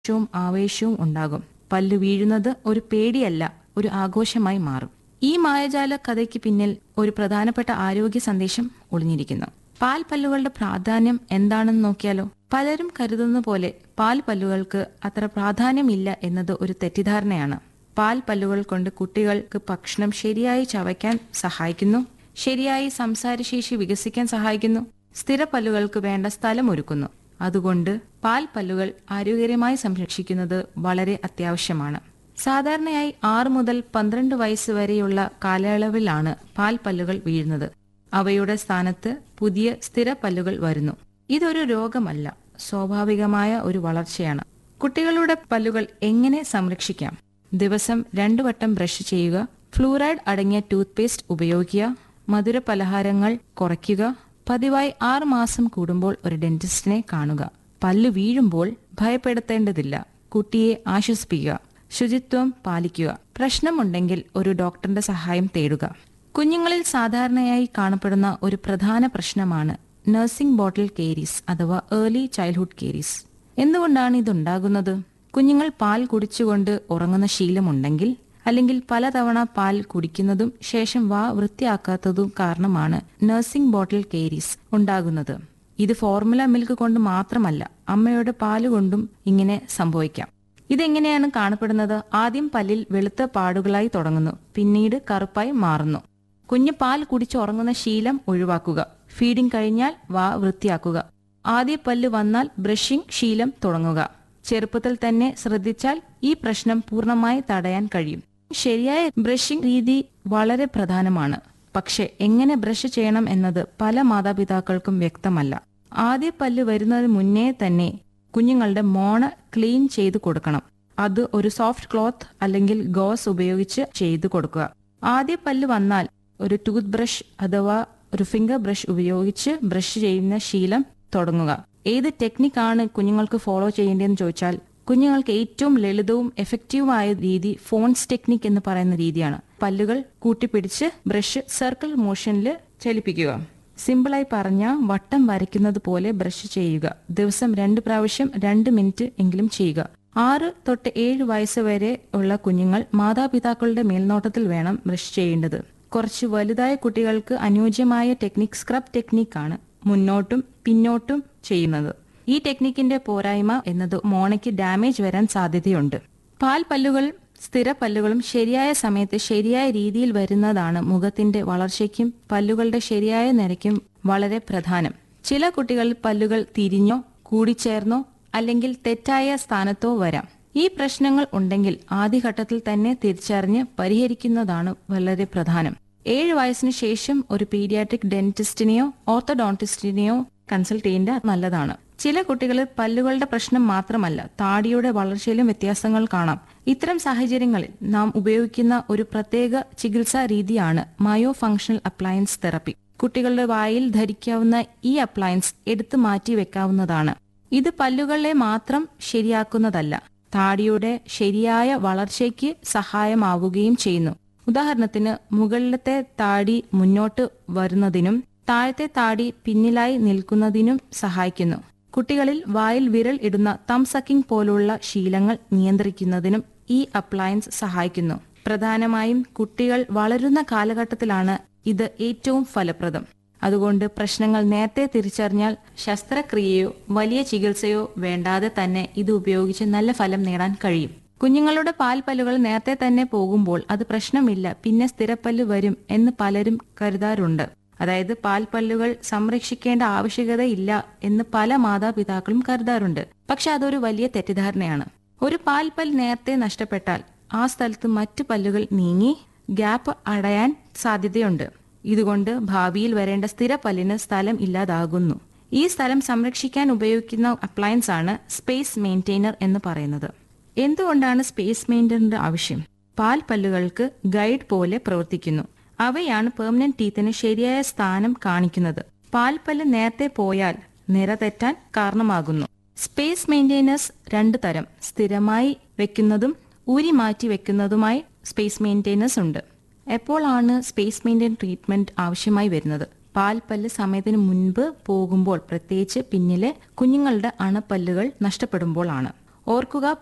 വും ആവേശവും ഉണ്ടാകും പല്ല് വീഴുന്നത് ഒരു പേടിയല്ല ഒരു ആഘോഷമായി മാറും ഈ മായജാല കഥയ്ക്ക് പിന്നിൽ ഒരു പ്രധാനപ്പെട്ട ആരോഗ്യ സന്ദേശം ഒളിഞ്ഞിരിക്കുന്നു പാൽ പല്ലുകളുടെ പ്രാധാന്യം എന്താണെന്ന് നോക്കിയാലോ പലരും കരുതുന്ന പോലെ പാൽ പല്ലുകൾക്ക് അത്ര പ്രാധാന്യമില്ല എന്നത് ഒരു തെറ്റിദ്ധാരണയാണ് പാൽ പല്ലുകൾ കൊണ്ട് കുട്ടികൾക്ക് ഭക്ഷണം ശരിയായി ചവയ്ക്കാൻ സഹായിക്കുന്നു ശരിയായി സംസാരശേഷി വികസിക്കാൻ സഹായിക്കുന്നു സ്ഥിര പല്ലുകൾക്ക് വേണ്ട സ്ഥലം ഒരുക്കുന്നു അതുകൊണ്ട് പാൽ പല്ലുകൾ ആരോഗ്യകരമായി സംരക്ഷിക്കുന്നത് വളരെ അത്യാവശ്യമാണ് സാധാരണയായി ആറ് മുതൽ പന്ത്രണ്ട് വയസ്സ് വരെയുള്ള കാലയളവിലാണ് പാൽ പല്ലുകൾ വീഴുന്നത് അവയുടെ സ്ഥാനത്ത് പുതിയ സ്ഥിര പല്ലുകൾ വരുന്നു ഇതൊരു രോഗമല്ല സ്വാഭാവികമായ ഒരു വളർച്ചയാണ് കുട്ടികളുടെ പല്ലുകൾ എങ്ങനെ സംരക്ഷിക്കാം ദിവസം രണ്ടു വട്ടം ബ്രഷ് ചെയ്യുക ഫ്ലൂറൈഡ് അടങ്ങിയ ടൂത്ത് പേസ്റ്റ് ഉപയോഗിക്കുക മധുര പലഹാരങ്ങൾ കുറയ്ക്കുക പതിവായി ആറ് മാസം കൂടുമ്പോൾ ഒരു ഡെന്റിസ്റ്റിനെ കാണുക പല്ല് വീഴുമ്പോൾ ഭയപ്പെടുത്തേണ്ടതില്ല കുട്ടിയെ ആശ്വസിപ്പിക്കുക ശുചിത്വം പാലിക്കുക പ്രശ്നമുണ്ടെങ്കിൽ ഒരു ഡോക്ടറിന്റെ സഹായം തേടുക കുഞ്ഞുങ്ങളിൽ സാധാരണയായി കാണപ്പെടുന്ന ഒരു പ്രധാന പ്രശ്നമാണ് നഴ്സിംഗ് ബോട്ടിൽ കേരീസ് അഥവാ ഏർലി ചൈൽഡ്ഹുഡ് കേരീസ് എന്തുകൊണ്ടാണ് ഇതുണ്ടാകുന്നത് കുഞ്ഞുങ്ങൾ പാൽ കുടിച്ചുകൊണ്ട് ഉറങ്ങുന്ന ശീലമുണ്ടെങ്കിൽ അല്ലെങ്കിൽ പലതവണ പാൽ കുടിക്കുന്നതും ശേഷം വാ വൃത്തിയാക്കാത്തതും കാരണമാണ് നഴ്സിംഗ് ബോട്ടിൽ കേരീസ് ഉണ്ടാകുന്നത് ഇത് ഫോർമുല മിൽക്ക് കൊണ്ട് മാത്രമല്ല അമ്മയുടെ പാല് കൊണ്ടും ഇങ്ങനെ സംഭവിക്കാം ഇതെങ്ങനെയാണ് കാണപ്പെടുന്നത് ആദ്യം പല്ലിൽ വെളുത്ത പാടുകളായി തുടങ്ങുന്നു പിന്നീട് കറുപ്പായി മാറുന്നു കുഞ്ഞ് പാൽ കുടിച്ചുറങ്ങുന്ന ശീലം ഒഴിവാക്കുക ഫീഡിംഗ് കഴിഞ്ഞാൽ വാ വൃത്തിയാക്കുക ആദ്യ പല്ല് വന്നാൽ ബ്രഷിംഗ് ശീലം തുടങ്ങുക ചെറുപ്പത്തിൽ തന്നെ ശ്രദ്ധിച്ചാൽ ഈ പ്രശ്നം പൂർണ്ണമായി തടയാൻ കഴിയും ശരിയായ ബ്രഷിംഗ് രീതി വളരെ പ്രധാനമാണ് പക്ഷെ എങ്ങനെ ബ്രഷ് ചെയ്യണം എന്നത് പല മാതാപിതാക്കൾക്കും വ്യക്തമല്ല ആദ്യ പല്ല് വരുന്നതിന് മുന്നേ തന്നെ കുഞ്ഞുങ്ങളുടെ മോണ ക്ലീൻ ചെയ്തു കൊടുക്കണം അത് ഒരു സോഫ്റ്റ് ക്ലോത്ത് അല്ലെങ്കിൽ ഗോസ് ഉപയോഗിച്ച് ചെയ്തു കൊടുക്കുക ആദ്യ പല്ല് വന്നാൽ ഒരു ടൂത്ത് ബ്രഷ് അഥവാ ഒരു ഫിംഗർ ബ്രഷ് ഉപയോഗിച്ച് ബ്രഷ് ചെയ്യുന്ന ശീലം തുടങ്ങുക ഏത് ടെക്നിക്കാണ് കുഞ്ഞുങ്ങൾക്ക് ഫോളോ ചെയ്യേണ്ടതെന്ന് ചോദിച്ചാൽ കുഞ്ഞുങ്ങൾക്ക് ഏറ്റവും ലളിതവും എഫക്റ്റീവുമായ രീതി ഫോൺസ് ടെക്നിക് എന്ന് പറയുന്ന രീതിയാണ് പല്ലുകൾ കൂട്ടിപ്പിടിച്ച് ബ്രഷ് സർക്കിൾ മോഷനിൽ ചലിപ്പിക്കുക സിമ്പിളായി പറഞ്ഞ വട്ടം വരയ്ക്കുന്നത് പോലെ ബ്രഷ് ചെയ്യുക ദിവസം രണ്ട് പ്രാവശ്യം രണ്ട് മിനിറ്റ് എങ്കിലും ചെയ്യുക ആറ് തൊട്ട് ഏഴ് വയസ്സ് വരെ ഉള്ള കുഞ്ഞുങ്ങൾ മാതാപിതാക്കളുടെ മേൽനോട്ടത്തിൽ വേണം ബ്രഷ് ചെയ്യേണ്ടത് കുറച്ച് വലുതായ കുട്ടികൾക്ക് അനുയോജ്യമായ ടെക്നിക് സ്ക്രബ് ടെക്നിക്കാണ് മുന്നോട്ടും പിന്നോട്ടും ചെയ്യുന്നത് ഈ ടെക്നിക്കിന്റെ പോരായ്മ എന്നത് മോണയ്ക്ക് ഡാമേജ് വരാൻ സാധ്യതയുണ്ട് പാൽ പല്ലുകൾ സ്ഥിര പല്ലുകളും ശരിയായ സമയത്ത് ശരിയായ രീതിയിൽ വരുന്നതാണ് മുഖത്തിന്റെ വളർച്ചയ്ക്കും പല്ലുകളുടെ ശരിയായ നിരക്കും വളരെ പ്രധാനം ചില കുട്ടികളിൽ പല്ലുകൾ തിരിഞ്ഞോ കൂടിച്ചേർന്നോ അല്ലെങ്കിൽ തെറ്റായ സ്ഥാനത്തോ വരാം ഈ പ്രശ്നങ്ങൾ ഉണ്ടെങ്കിൽ ആദ്യഘട്ടത്തിൽ തന്നെ തിരിച്ചറിഞ്ഞ് പരിഹരിക്കുന്നതാണ് വളരെ പ്രധാനം ഏഴ് വയസ്സിന് ശേഷം ഒരു പീഡിയാട്രിക് ഡെന്റിസ്റ്റിനെയോ ഓർത്തോഡോണ്ടിസ്റ്റിനെയോ കൺസൾട്ട് ചെയ്യേണ്ട നല്ലതാണ് ചില കുട്ടികളിൽ പല്ലുകളുടെ പ്രശ്നം മാത്രമല്ല താടിയുടെ വളർച്ചയിലും വ്യത്യാസങ്ങൾ കാണാം ഇത്തരം സാഹചര്യങ്ങളിൽ നാം ഉപയോഗിക്കുന്ന ഒരു പ്രത്യേക ചികിത്സാ രീതിയാണ് മയോ ഫങ്ഷണൽ അപ്ലയൻസ് തെറപ്പി കുട്ടികളുടെ വായിൽ ധരിക്കാവുന്ന ഈ അപ്ലയൻസ് എടുത്തു മാറ്റി വെക്കാവുന്നതാണ് ഇത് പല്ലുകളെ മാത്രം ശരിയാക്കുന്നതല്ല താടിയുടെ ശരിയായ വളർച്ചയ്ക്ക് സഹായമാവുകയും ചെയ്യുന്നു ഉദാഹരണത്തിന് മുകളിലത്തെ താടി മുന്നോട്ട് വരുന്നതിനും താഴത്തെ താടി പിന്നിലായി നിൽക്കുന്നതിനും സഹായിക്കുന്നു കുട്ടികളിൽ വായിൽ വിരൽ ഇടുന്ന തം സക്കിംഗ് പോലുള്ള ശീലങ്ങൾ നിയന്ത്രിക്കുന്നതിനും ഈ അപ്ലയൻസ് സഹായിക്കുന്നു പ്രധാനമായും കുട്ടികൾ വളരുന്ന കാലഘട്ടത്തിലാണ് ഇത് ഏറ്റവും ഫലപ്രദം അതുകൊണ്ട് പ്രശ്നങ്ങൾ നേരത്തെ തിരിച്ചറിഞ്ഞാൽ ശസ്ത്രക്രിയയോ വലിയ ചികിത്സയോ വേണ്ടാതെ തന്നെ ഇത് ഉപയോഗിച്ച് നല്ല ഫലം നേടാൻ കഴിയും കുഞ്ഞുങ്ങളുടെ പാൽപ്പല്ലുകൾ നേരത്തെ തന്നെ പോകുമ്പോൾ അത് പ്രശ്നമില്ല പിന്നെ സ്ഥിരപ്പല്ല് വരും എന്ന് പലരും കരുതാറുണ്ട് അതായത് പാൽപ്പല്ലുകൾ സംരക്ഷിക്കേണ്ട ആവശ്യകതയില്ല എന്ന് പല മാതാപിതാക്കളും കരുതാറുണ്ട് പക്ഷെ അതൊരു വലിയ തെറ്റിദ്ധാരണയാണ് ഒരു പാൽപ്പല്ല് നേരത്തെ നഷ്ടപ്പെട്ടാൽ ആ സ്ഥലത്ത് മറ്റു പല്ലുകൾ നീങ്ങി ഗ്യാപ്പ് അടയാൻ സാധ്യതയുണ്ട് ഇതുകൊണ്ട് ഭാവിയിൽ വരേണ്ട സ്ഥിര പല്ലിന് സ്ഥലം ഇല്ലാതാകുന്നു ഈ സ്ഥലം സംരക്ഷിക്കാൻ ഉപയോഗിക്കുന്ന അപ്ലയൻസ് ആണ് സ്പേസ് മെയിൻറ്റെയിനർ എന്ന് പറയുന്നത് എന്തുകൊണ്ടാണ് സ്പേസ് മെയിൻറ്റെയിനറിന്റെ ആവശ്യം പാൽ പല്ലുകൾക്ക് ഗൈഡ് പോലെ പ്രവർത്തിക്കുന്നു അവയാണ് പെർമനന്റ് ടീത്തിന് ശരിയായ സ്ഥാനം കാണിക്കുന്നത് പാൽപ്പല്ല് നേരത്തെ പോയാൽ നിര തെറ്റാൻ കാരണമാകുന്നു സ്പേസ് മെയിൻറ്റെയിനേഴ്സ് രണ്ടു തരം സ്ഥിരമായി വെക്കുന്നതും ഊരി മാറ്റി വെക്കുന്നതുമായി സ്പേസ് മെയിൻറ്റെയിനേഴ്സ് ഉണ്ട് എപ്പോഴാണ് സ്പേസ് മെയിൻറ്റെയിൻ ട്രീറ്റ്മെന്റ് ആവശ്യമായി വരുന്നത് പാൽപ്പല്ല് സമയത്തിന് മുൻപ് പോകുമ്പോൾ പ്രത്യേകിച്ച് പിന്നിലെ കുഞ്ഞുങ്ങളുടെ അണപ്പല്ലുകൾ നഷ്ടപ്പെടുമ്പോഴാണ് ഓർക്കുക